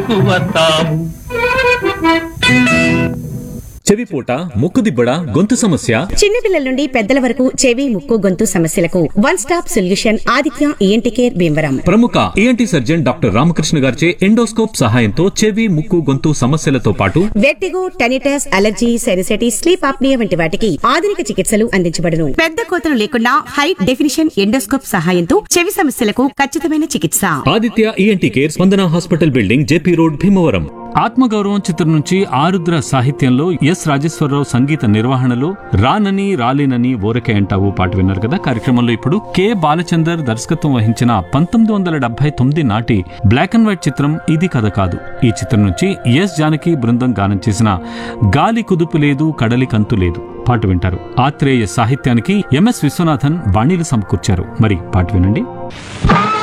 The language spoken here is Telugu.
వస్తాము చెవిపూట ముక్కుదిబ్బడ గొంతు సమస్య చిన్నపిల్లల నుండి పెద్దల వరకు చెవి ముక్కు గొంతు సమస్యలకు one stop solution Aditya ENT care Bhimavaram ప్రముఖ ఈఎన్టీ సర్జన్ డాక్టర్ రామకృష్ణ గారిచే ఎండోస్కోప్ సహాయంతో చెవి ముక్కు గొంతు సమస్యలతో పాటు vertigo tinnitus allergy sinusitis sleep apnoea వంటి వాటికి ఆధునిక చికిత్సలు అందించబడును పెద్ద కోతలు లేకుండా హై డెఫినిషన్ ఎండోస్కోప్ సహాయంతో చెవి సమస్యలకు ఖచ్చితమైన చికిత్స Aditya ENT care Spandana hospital building JP road Bhimavaram Atmagowravam చిత్రం నుంచి ఆరుద్ర సాహిత్యంలో ఎస్ రాజేశ్వరరావు సంగీత నిర్వహణలో రానని రాలేనని ఓరకే అంటావు పాట విన్నారు కదా కార్యక్రమంలో ఇప్పుడు కె బాలచందర్ దర్శకత్వం వహించిన పంతొమ్మిది వందల డెబ్బై తొమ్మిది నాటి బ్లాక్ అండ్ వైట్ చిత్రం ఇది కథ కాదు ఈ చిత్రం నుంచి ఎస్ జానకి బృందం గానం చేసిన గాలి కుదుపు లేదు కడలి కంతు లేదు పాట వింటారు ఆత్రేయ సాహిత్యానికి ఎంఎస్ విశ్వనాథన్ బాణీలు సమకూర్చారు మరి పాట వినండి ఆ